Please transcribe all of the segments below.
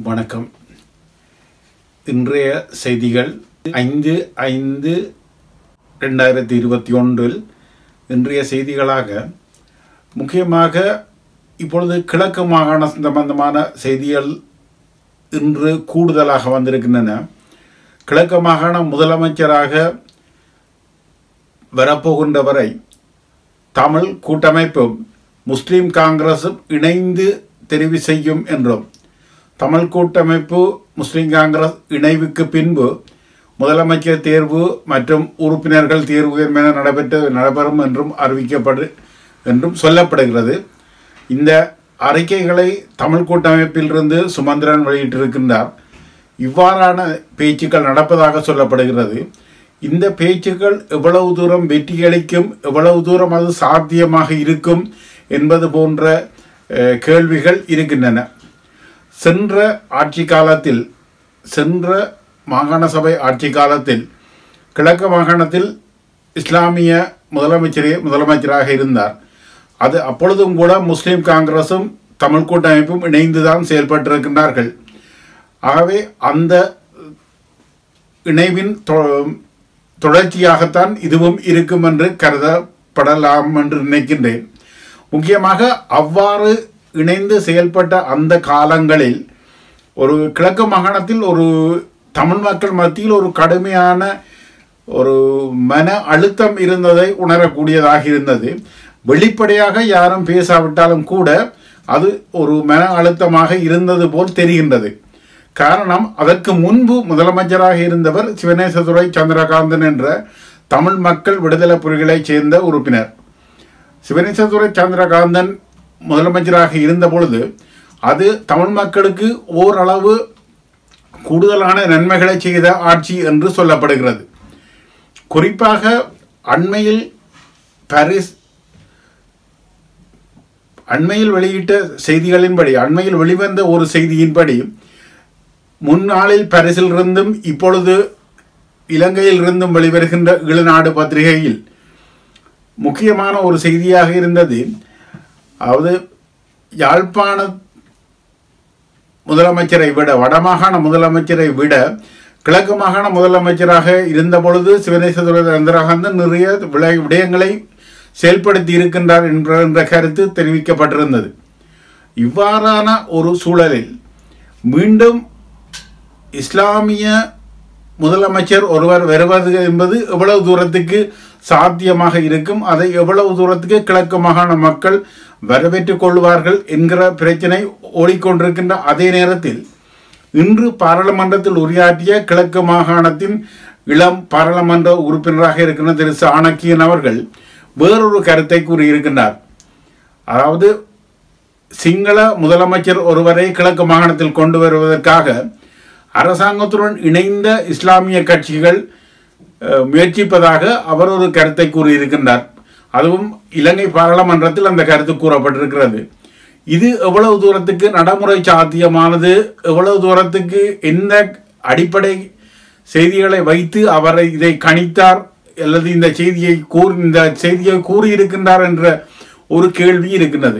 வணக்கம் இன்றைய செய்திகள் ஐந்து ஐந்து ரெண்டாயிரத்தி இருபத்தி ஒன்றில் இன்றைய செய்திகளாக முக்கியமாக இப்பொழுது கிழக்கு மாகாண சம்பந்தமான செய்திகள் இன்று கூடுதலாக வந்திருக்கின்றன கிழக்கு மாகாண முதலமைச்சராக வரப்போகின்ற வரை தமிழ் கூட்டமைப்பும் முஸ்லிம் காங்கிரசும் இணைந்து தெரிவு செய்யும் என்றும் தமிழ் கூட்டமைப்பு முஸ்லிம் காங்கிரஸ் இணைவுக்கு பின்பு முதலமைச்சர் தேர்வு மற்றும் உறுப்பினர்கள் தேர்வு என நடைபெற்று நடைபெறும் என்றும் அறிவிக்கப்படு என்றும் சொல்லப்படுகிறது இந்த அறிக்கைகளை தமிழ் கூட்டமைப்பிலிருந்து சுமந்திரன் வெளியிட்டிருக்கின்றார் இவ்வாறான பேச்சுக்கள் நடப்பதாக சொல்லப்படுகிறது இந்த பேச்சுக்கள் எவ்வளவு தூரம் வெற்றியளிக்கும் எவ்வளவு தூரம் அது சாத்தியமாக இருக்கும் என்பது போன்ற அஹ், கேள்விகள் இருக்கின்றன சென்ற ஆட்சி காலத்தில் சென்ற மாகாண சபை ஆட்சி காலத்தில் கிழக்கு மாகாணத்தில் இஸ்லாமிய முதலமைச்சரே முதலமைச்சராக இருந்தார் அது அப்பொழுதும் கூட முஸ்லிம் காங்கிரசும் தமிழ் கூட்டமைப்பும் இணைந்துதான் செயல்பட்டிருக்கின்றார்கள் ஆகவே அந்த இணைவின் தொ- தொடர்ச்சியாகத்தான் இதுவும் இருக்கும் என்று கருதப்படலாம் என்று நினைக்கின்றேன் முக்கியமாக அவ்வாறு இணைந்து செயல்பட்ட அந்த காலங்களில் ஒரு கிழக்கு மாகாணத்தில் ஒரு தமிழ் மக்கள் மத்தியில் ஒரு கடுமையான ஒரு மன அழுத்தம் இருந்ததை உணரக்கூடியதாக இருந்தது வெளிப்படையாக யாரும் பேசாவிட்டாலும் கூட அது ஒரு மன அழுத்தமாக இருந்தது போல் தெரிகின்றது காரணம் அதற்கு முன்பு முதலமைச்சராக இருந்தவர் சிவனேசதுரை சந்திரகாந்தன் என்ற தமிழ் மக்கள் விடுதலை புலிகளைச் சேர்ந்த உறுப்பினர் சிவனேசதுரை சந்திரகாந்தன் முதலமைச்சராக இருந்த பொழுது அது தமிழ் மக்களுக்கு ஓரளவு கூடுதலான நன்மைகளை செய்த ஆட்சி என்று சொல்லப்படுகிறது குறிப்பாக அண்மையில் பாரிஸ் அண்மையில் வெளியிட்ட செய்திகளின்படி அண்மையில் வெளிவந்த ஒரு செய்தியின்படி முன்னாளில் பாரிஸில் இருந்தும் இப்பொழுது இலங்கையில் இருந்தும் வெளிவருகின்ற இளநாடு பத்திரிகையில் முக்கியமான ஒரு செய்தியாக இருந்தது அதாவது யாழ்ப்பாண முதலமைச்சரை விட வடமாகாண முதலமைச்சரை விட கிழக்கு மாகாண முதலமைச்சராக இருந்த பொழுது சிவனேஸ்வர சந்திரகாந்தன் நிறைய விளை விடயங்களை செயல்படுத்தி இருக்கின்றார் என்ற என்ற கருத்து தெரிவிக்கப்பட்டிருந்தது இவ்வாறான ஒரு சூழலில் மீண்டும் இஸ்லாமிய முதலமைச்சர் ஒருவர் வருவது என்பது எவ்வளவு தூரத்துக்கு சாத்தியமாக இருக்கும் அதை எவ்வளவு தூரத்துக்கு கிழக்கு மாகாண மக்கள் வரவேற்றுக் கொள்வார்கள் என்கிற பிரச்சனை ஓடிக்கொண்டிருக்கின்ற அதே நேரத்தில் இன்று பாராளுமன்றத்தில் உரையாற்றிய கிழக்கு மாகாணத்தின் இளம் பாராளுமன்ற உறுப்பினராக இருக்கின்ற திரு சாணக்கியன் அவர்கள் வேறொரு கருத்தை கூறியிருக்கின்றார் அதாவது சிங்கள முதலமைச்சர் ஒருவரை கிழக்கு மாகாணத்தில் கொண்டு வருவதற்காக அரசாங்கத்துடன் இணைந்த இஸ்லாமிய கட்சிகள் அஹ், முயற்சிப்பதாக அவர் ஒரு கருத்தை கூறியிருக்கின்றார் அதுவும் இலங்கை பாராளுமன்றத்தில் அந்த கருத்து கூறப்பட்டிருக்கிறது இது எவ்வளவு தூரத்துக்கு நடைமுறை சாத்தியமானது எவ்வளவு தூரத்துக்கு எந்த அடிப்படை செய்திகளை வைத்து அவரை இதை கணித்தார் அல்லது இந்த செய்தியை கூறி இந்த செய்தியை கூறியிருக்கின்றார் என்ற ஒரு கேள்வி இருக்கின்றது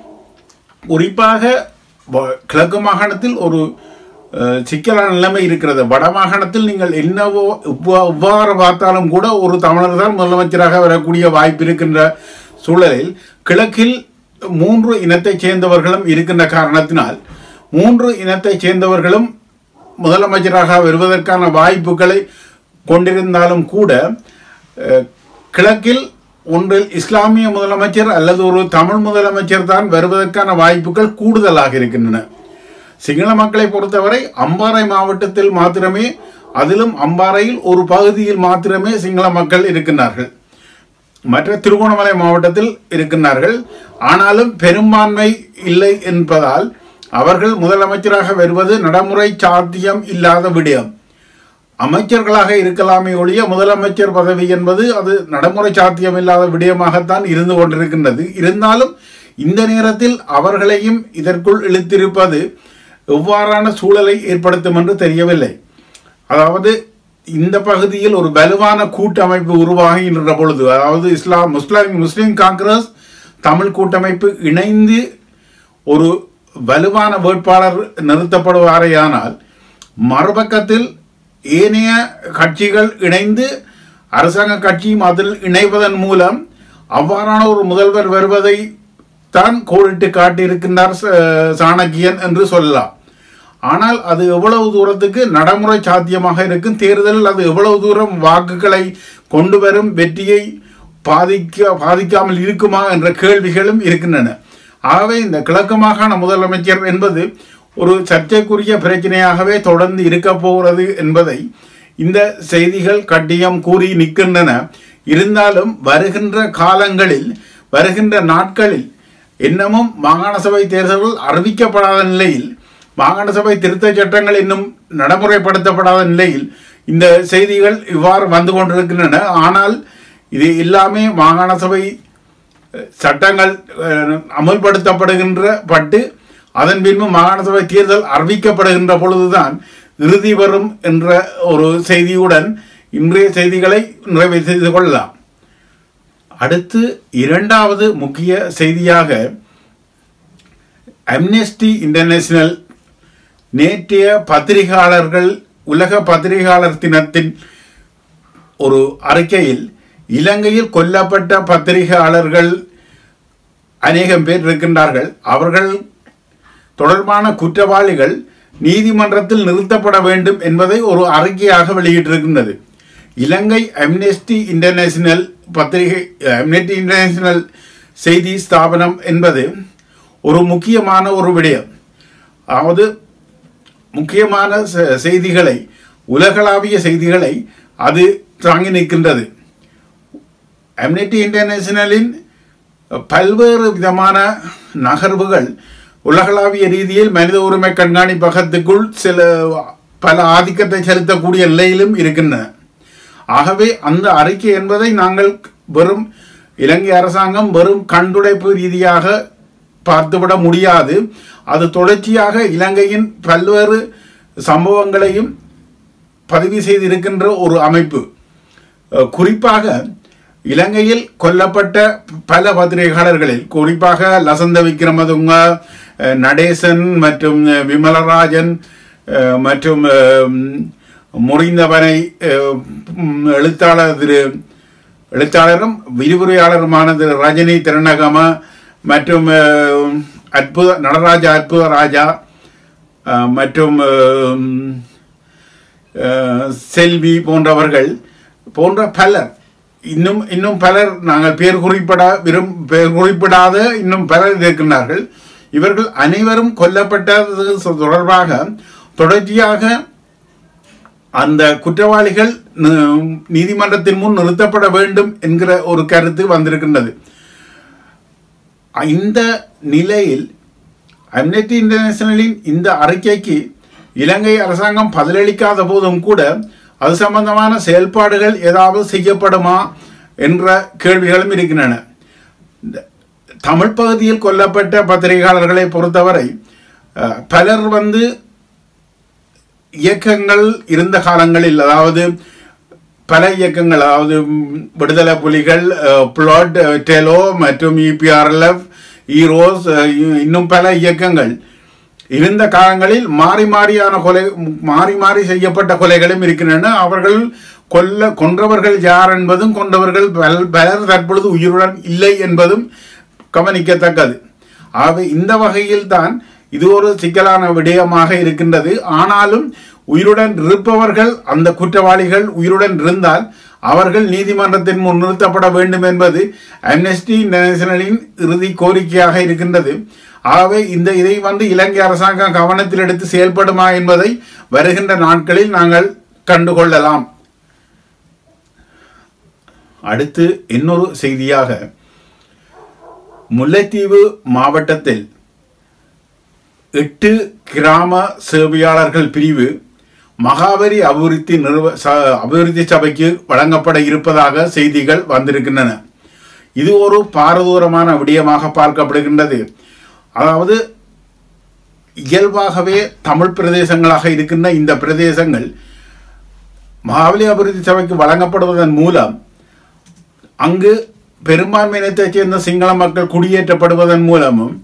குறிப்பாக வ- கிழக்கு மாகாணத்தில் ஒரு அஹ், சிக்கலான நிலைமை இருக்கிறது வட மாகாணத்தில் நீங்கள் என்னவோ எவ்வா- எவ்வாறு பார்த்தாலும் கூட ஒரு தமிழர் தான் முதலமைச்சராக வரக்கூடிய வாய்ப்பு இருக்கின்ற சூழலில் கிழக்கில் மூன்று இனத்தைச் சேர்ந்தவர்களும் இருக்கின்ற காரணத்தினால் மூன்று இனத்தைச் சேர்ந்தவர்களும் முதலமைச்சராக வருவதற்கான வாய்ப்புகளை கொண்டிருந்தாலும் கூட அஹ், கிழக்கில் ஒன்றில் இஸ்லாமிய முதலமைச்சர் அல்லது ஒரு தமிழ் முதலமைச்சர் தான் வருவதற்கான வாய்ப்புகள் கூடுதலாக இருக்கின்றன சிங்கள மக்களை பொறுத்தவரை அம்பாறை மாவட்டத்தில் மாத்திரமே அதிலும் அம்பாறையில் ஒரு பகுதியில் மாத்திரமே சிங்கள மக்கள் இருக்கின்றார்கள் மற்ற திருகோணமலை மாவட்டத்தில் இருக்கின்றார்கள் ஆனாலும் பெரும்பான்மை இல்லை என்பதால் அவர்கள் முதலமைச்சராக வருவது நடைமுறை சாத்தியம் இல்லாத விடயம் அமைச்சர்களாக இருக்கலாமே ஒழிய முதலமைச்சர் பதவி என்பது அது நடைமுறை சாத்தியம் இல்லாத விடயமாகத்தான் இருந்து கொண்டிருக்கின்றது இருந்தாலும் இந்த நேரத்தில் அவர்களையும் இதற்குள் இழுத்திருப்பது எவ்வாறான சூழலை ஏற்படுத்தும் என்று தெரியவில்லை அதாவது இந்த பகுதியில் ஒரு வலுவான கூட்டமைப்பு உருவாகின்ற பொழுது அதாவது இஸ்லாம் முஸ்லிம் முஸ்லிம் காங்கிரஸ் தமிழ் கூட்டமைப்பு இணைந்து ஒரு வலுவான வேட்பாளர் நிறுத்தப்படுவாரேயானால் மறுபக்கத்தில் ஏனைய கட்சிகள் இணைந்து அரசாங்க கட்சியும் அதில் இணைவதன் மூலம் அவ்வாறான ஒரு முதல்வர் வருவதை தான் கோடிட்டு காட்டியிருக்கின்றார் ச- சாணக்கியன் என்று சொல்லலாம் ஆனால் அது எவ்வளவு தூரத்துக்கு நடைமுறை சாத்தியமாக இருக்கும் தேர்தலில் அது எவ்வளவு தூரம் வாக்குகளை கொண்டு வரும் வெற்றியை பாதிக்க பாதிக்காமல் இருக்குமா என்ற கேள்விகளும் இருக்கின்றன ஆகவே இந்த கிழக்கு மாகாண முதலமைச்சர் என்பது ஒரு சர்ச்சைக்குரிய பிரச்சனையாகவே தொடர்ந்து இருக்க போகிறது என்பதை இந்த செய்திகள் கட்டியம் கூறி நிற்கின்றன இருந்தாலும் வருகின்ற காலங்களில் வருகின்ற நாட்களில் இன்னமும் மாகாண சபை தேர்தல்கள் அறிவிக்கப்படாத நிலையில் மாகாண சபை திருத்தச் சட்டங்கள் இன்னும் நடைமுறைப்படுத்தப்படாத நிலையில் இந்த செய்திகள் இவ்வாறு வந்து கொண்டிருக்கின்றன ஆனால் இது எல்லாமே மாகாண சபை அஹ், சட்டங்கள் அஹ், அமுல்படுத்தப்படுகின்ற பட்டு அதன் பின்பு மாகாண சபை தேர்தல் அறிவிக்கப்படுகின்ற பொழுதுதான் இறுதி வரும் என்ற ஒரு செய்தியுடன் இன்றைய செய்திகளை நிறைவு செய்து கொள்ளலாம் அடுத்து இரண்டாவது முக்கிய செய்தியாக அம்னெஸ்டி இன்டர்நேஷனல் நேற்றைய பத்திரிகையாளர்கள் உலக பத்திரிகையாளர் தினத்தின் ஒரு அறிக்கையில் இலங்கையில் கொல்லப்பட்ட பத்திரிகையாளர்கள் அநேகம் பேர் இருக்கின்றார்கள் அவர்கள் தொடர்பான குற்றவாளிகள் நீதிமன்றத்தில் நிறுத்தப்பட வேண்டும் என்பதை ஒரு அறிக்கையாக வெளியிட்டிருக்கின்றது இலங்கை அம்னெஸ்டி இன்டர்நேஷனல் பத்திரிகை அம்னெஸ்டி இன்டர்நேஷனல் செய்தி ஸ்தாபனம் என்பது ஒரு முக்கியமான ஒரு விடயம் அதாவது முக்கியமான செ- செய்திகளை உலகளாவிய செய்திகளை அது தாங்கி நிற்கின்றது அம்னெட்டி இன்டர்நேஷனலின் பல்வேறு விதமான நகர்வுகள் உலகளாவிய ரீதியில் மனித உரிமை கண்காணிப்பகத்துக்குள் சில பல ஆதிக்கத்தை செலுத்தக்கூடிய நிலையிலும் இருக்கின்றன ஆகவே அந்த அறிக்கை என்பதை நாங்கள் வெறும் இலங்கை அரசாங்கம் வெறும் கண்டுடைப்பு ரீதியாக பார்த்துவிட முடியாது அது தொடர்ச்சியாக இலங்கையின் பல்வேறு சம்பவங்களையும் பதிவு செய்திருக்கின்ற ஒரு அமைப்பு அஹ், குறிப்பாக இலங்கையில் கொல்லப்பட்ட பல பத்திரிகையாளர்களில் குறிப்பாக லசந்த விக்ரமதுங்க அஹ், நடேசன் மற்றும் அஹ், விமலராஜன் அஹ், மற்றும் அஹ், முறிந்தவனை அஹ், ம், எழுத்தாளர் திரு எழுத்தாளரும் விரிவுரையாளருமான திரு ரஜினி திருநகம மற்றும் அஹ், அற்புத நடராஜ அற்புத ராஜா அஹ், மற்றும் அஹ், அஹ், செல்வி போன்றவர்கள் போன்ற பலர் இன்னும் இன்னும் பலர் நாங்கள் பேர் குறிப்பிட விரும் பேர் குறிப்பிடாத இன்னும் பலர் இருக்கின்றார்கள் இவர்கள் அனைவரும் கொல்லப்பட்டது தொடர்பாக தொடர்ச்சியாக அந்த குற்றவாளிகள் நி- நீதிமன்றத்தின் முன் நிறுத்தப்பட வேண்டும் என்கிற ஒரு கருத்து வந்திருக்கின்றது இந்த நிலையில் அம்னெட்டி இன்டர்நேஷனலின் இந்த அறிக்கைக்கு இலங்கை அரசாங்கம் பதிலளிக்காத போதும் கூட அது சம்பந்தமான செயல்பாடுகள் ஏதாவது செய்யப்படுமா என்ற கேள்விகளும் இருக்கின்றன இந்த தமிழ் பகுதியில் கொல்லப்பட்ட பத்திரிகையாளர்களை பொறுத்தவரை அஹ், பலர் வந்து இயக்கங்கள் இருந்த காலங்களில் அதாவது பல இயக்கங்கள் அதாவது ம், விடுதலை புலிகள் பிளாட் டெலோ மற்றும் இபிஆர்எல்எஃப் ஈரோஸ் அஹ், இ- இன்னும் பல இயக்கங்கள் இருந்த காலங்களில் மாறி மாறியான கொலை மாறி மாறி செய்யப்பட்ட கொலைகளும் இருக்கின்றன அவர்கள் கொல்ல கொன்றவர்கள் யார் என்பதும் கொன்றவர்கள் பல்- பலர் தற்பொழுது உயிருடன் இல்லை என்பதும் கவனிக்கத்தக்கது ஆகவே இந்த வகையில் தான் இது ஒரு சிக்கலான விடயமாக இருக்கின்றது ஆனாலும் உயிருடன் இருப்பவர்கள் அந்த குற்றவாளிகள் உயிருடன் இருந்தால் அவர்கள் நீதிமன்றத்தின் முன் நிறுத்தப்பட வேண்டும் என்பது அம்னெஸ்டி இன்டர்நேஷனலின் இறுதி கோரிக்கையாக இருக்கின்றது ஆகவே இந்த இதை வந்து இலங்கை அரசாங்கம் கவனத்தில் எடுத்து செயல்படுமா என்பதை வருகின்ற நாட்களில் நாங்கள் கண்டுகொள்ளலாம் அடுத்து இன்னொரு செய்தியாக முல்லைத்தீவு மாவட்டத்தில் எட்டு கிராம சேவையாளர்கள் பிரிவு மகாபலி அபிவிருத்தி நிறுவ ச அபிவிருத்தி சபைக்கு வழங்கப்பட இருப்பதாக செய்திகள் வந்திருக்கின்றன இது ஒரு பாரதூரமான விடயமாக பார்க்கப்படுகின்றது அதாவது இயல்பாகவே தமிழ் பிரதேசங்களாக இருக்கின்ற இந்த பிரதேசங்கள் மகாபலி அபிவிருத்தி சபைக்கு வழங்கப்படுவதன் மூலம் அங்கு பெரும்பான்மை இனத்தைச் சேர்ந்த சிங்கள மக்கள் குடியேற்றப்படுவதன் மூலமும்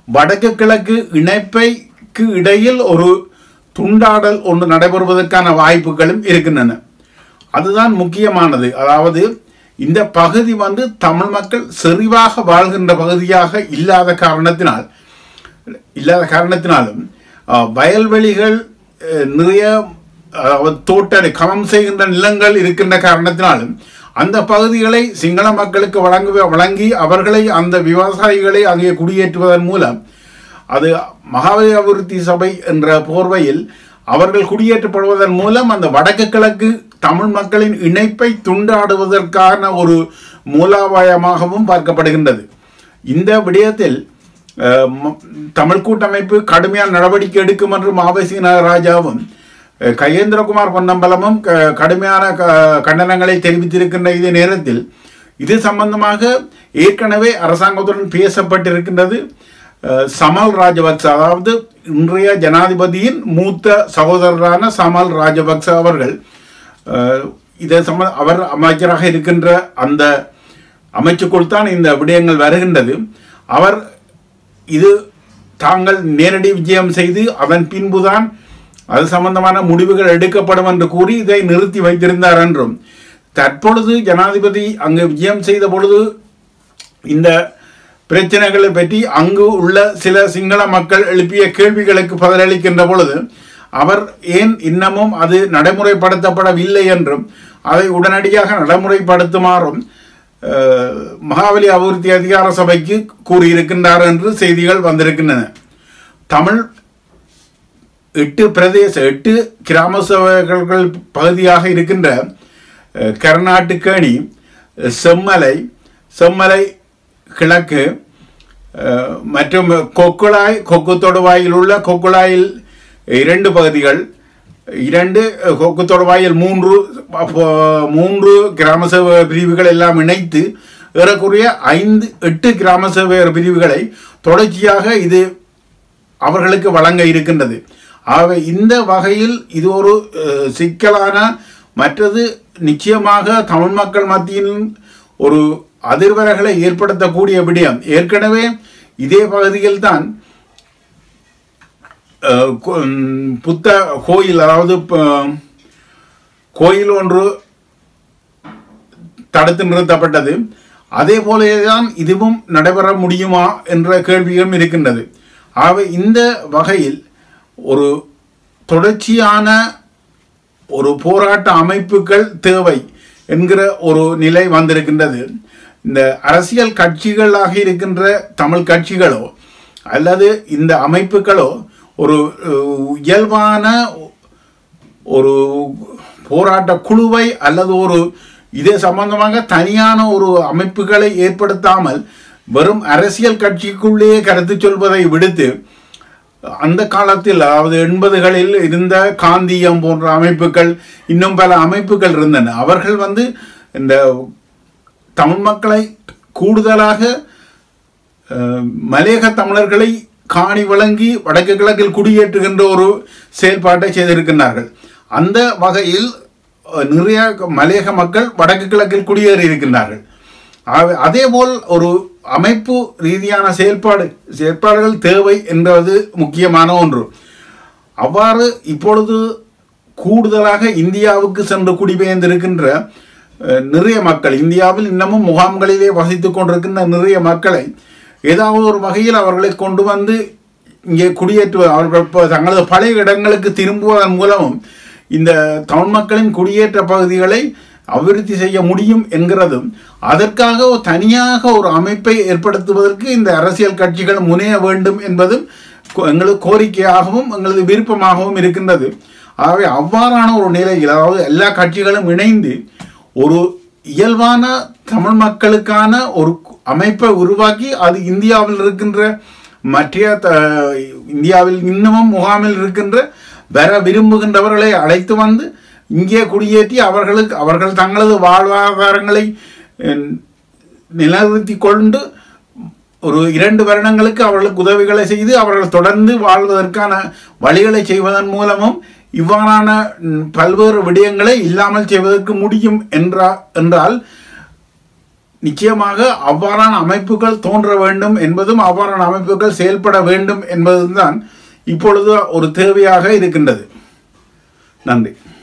வடக்கு கிழக்கு இணைப்பைக்கு இடையில் ஒரு துண்டாடல் ஒன்று நடைபெறுவதற்கான வாய்ப்புகளும் இருக்கின்றன அதுதான் முக்கியமானது அதாவது இந்த பகுதி வந்து தமிழ் மக்கள் செறிவாக வாழ்கின்ற பகுதியாக இல்லாத காரணத்தினால் இல்லாத காரணத்தினாலும் அஹ், வயல்வெளிகள் அஹ், நிறைய அதாவது தோட்ட கமம் செய்கின்ற நிலங்கள் இருக்கின்ற காரணத்தினாலும் அந்த பகுதிகளை சிங்கள மக்களுக்கு வழங்க வழங்கி அவர்களை அந்த விவசாயிகளை அங்கே குடியேற்றுவதன் மூலம் அது மகாபலி அபிவிருத்தி சபை என்ற போர்வையில் அவர்கள் குடியேற்றப்படுவதன் மூலம் அந்த வடக்கு கிழக்கு தமிழ் மக்களின் இணைப்பை துண்டாடுவதற்கான ஒரு மூலாபாயமாகவும் பார்க்கப்படுகின்றது இந்த விடயத்தில் அஹ், ம- தமிழ் கூட்டமைப்பு கடுமையான நடவடிக்கை எடுக்கும் என்று மாவசி ராஜாவும் அஹ், கயேந்திரகுமார் பொன்னம்பலமும் க- கடுமையான க- கண்டனங்களை தெரிவித்திருக்கின்ற இதே நேரத்தில் இது சம்பந்தமாக ஏற்கனவே அரசாங்கத்துடன் பேசப்பட்டிருக்கின்றது அஹ், சமல் ராஜபக்ச அதாவது இன்றைய ஜனாதிபதியின் மூத்த சகோதரரான சமல் ராஜபக்ச அவர்கள் அஹ், இதை சம்ம அவர் அமைச்சராக இருக்கின்ற அந்த அமைச்சுக்குள் தான் இந்த விடயங்கள் வருகின்றது அவர் இது தாங்கள் நேரடி விஜயம் செய்து அதன் பின்புதான் அது சம்பந்தமான முடிவுகள் எடுக்கப்படும் என்று கூறி இதை நிறுத்தி வைத்திருந்தார் என்றும் தற்பொழுது ஜனாதிபதி அங்கு விஜயம் செய்த பொழுது இந்த பிரச்சனைகளை பற்றி அங்கு உள்ள சில சிங்கள மக்கள் எழுப்பிய கேள்விகளுக்கு பதிலளிக்கின்ற பொழுது அவர் ஏன் இன்னமும் அது நடைமுறைப்படுத்தப்படவில்லை என்றும் அதை உடனடியாக நடைமுறைப்படுத்துமாறும் அஹ், மகாபலி அபிவிருத்தி அதிகார சபைக்கு கூறியிருக்கின்றார் என்று செய்திகள் வந்திருக்கின்றன தமிழ் எட்டு பிரதேச எட்டு கிராம சபைகள் பகுதியாக இருக்கின்ற அஹ், கர்நாட்டுக்கேணி அஹ், செம்மலை செம்மலை கிழக்கு அஹ், மற்றும் கொக்குழாய் கொக்கு தொடுவாயில் உள்ள கொக்குழாயில் இரண்டு பகுதிகள் இரண்டு அஹ், கொக்கு தொடுவாயில் மூன்று அப்போ மூன்று கிராம சபை பிரிவுகள் எல்லாம் இணைத்து ஏறக்குறைய ஐந்து எட்டு கிராம சபை பிரிவுகளை தொடர்ச்சியாக இது அவர்களுக்கு வழங்க இருக்கின்றது ஆகவே இந்த வகையில் இது ஒரு அஹ், சிக்கலான மற்றது நிச்சயமாக தமிழ் மக்கள் மத்தியில் ஒரு அதிர்வலைகளை ஏற்படுத்தக்கூடிய விடயம் ஏற்கனவே இதே பகுதியில் தான் அஹ், கொ- ம், புத்த கோயில் அதாவது ப- கோயில் ஒன்று தடுத்து நிறுத்தப்பட்டது அதே போலதான் இதுவும் நடைபெற முடியுமா என்ற கேள்வியும் இருக்கின்றது ஆகவே இந்த வகையில் ஒரு தொடர்ச்சியான ஒரு போராட்ட அமைப்புகள் தேவை என்கிற ஒரு நிலை வந்திருக்கின்றது இந்த அரசியல் கட்சிகளாக இருக்கின்ற தமிழ் கட்சிகளோ அல்லது இந்த அமைப்புகளோ ஒரு அஹ், இயல்பான ஒரு போராட்ட குழுவை அல்லது ஒரு இதே சம்பந்தமாக தனியான ஒரு அமைப்புகளை ஏற்படுத்தாமல் வெறும் அரசியல் கட்சிக்குள்ளேயே கருத்து சொல்வதை விடுத்து அந்த காலத்தில் அதாவது எண்பதுகளில் இருந்த காந்தியம் போன்ற அமைப்புகள் இன்னும் பல அமைப்புகள் இருந்தன அவர்கள் வந்து இந்த தமிழ் மக்களை கூடுதலாக அஹ், மலையக தமிழர்களை காணி வழங்கி வடக்கு கிழக்கில் குடியேற்றுகின்ற ஒரு செயல்பாட்டை செய்திருக்கின்றார்கள் அந்த வகையில் அஹ், நிறைய மலையக மக்கள் வடக்கு கிழக்கில் குடியேறி இருக்கின்றார்கள் ஆகவே அதேபோல் ஒரு அமைப்பு ரீதியான செயல்பாடு செயற்பாடுகள் தேவை என்பது முக்கியமான ஒன்று அவ்வாறு இப்பொழுது கூடுதலாக இந்தியாவுக்கு சென்று குடிபெயர்ந்திருக்கின்ற அஹ், நிறைய மக்கள் இந்தியாவில் இன்னமும் முகாம்களிலே வசித்துக் கொண்டிருக்கின்ற நிறைய மக்களை ஏதாவது ஒரு வகையில் அவர்களை கொண்டு வந்து இங்கே குடியேற்றுவ அவர்கள் இப்போ தங்களது பழைய இடங்களுக்கு திரும்புவதன் மூலமும் இந்த தமிழ் மக்களின் குடியேற்ற பகுதிகளை அபிவிருத்தி செய்ய முடியும் என்கிறதும் அதற்காக ஒரு தனியாக ஒரு அமைப்பை ஏற்படுத்துவதற்கு இந்த அரசியல் கட்சிகள் முனைய வேண்டும் என்பதும் கோ- எங்களது கோரிக்கையாகவும் எங்களது விருப்பமாகவும் இருக்கின்றது ஆகவே அவ்வாறான ஒரு நிலையில் அதாவது எல்லா கட்சிகளும் இணைந்து ஒரு இயல்பான தமிழ் மக்களுக்கான ஒரு அமைப்பை உருவாக்கி அது இந்தியாவில் இருக்கின்ற மற்ற த- இந்தியாவில் இன்னமும் முகாமில் இருக்கின்ற வர விரும்புகின்றவர்களை அழைத்து வந்து இங்கே குடியேற்றி அவர்களுக்கு அவர்கள் தங்களது வாழ்வாதாரங்களை அஹ், நிலைநிறுத்தி கொண்டு ஒரு இரண்டு வருடங்களுக்கு அவர்களுக்கு உதவிகளை செய்து அவர்கள் தொடர்ந்து வாழ்வதற்கான வழிகளை செய்வதன் மூலமும் இவ்வாறான ம், பல்வேறு விடயங்களை இல்லாமல் செய்வதற்கு முடியும் என்றா என்றால் நிச்சயமாக அவ்வாறான அமைப்புகள் தோன்ற வேண்டும் என்பதும் அவ்வாறான அமைப்புகள் செயல்பட வேண்டும் என்பதும் தான் இப்பொழுது ஒரு தேவையாக இருக்கின்றது நன்றி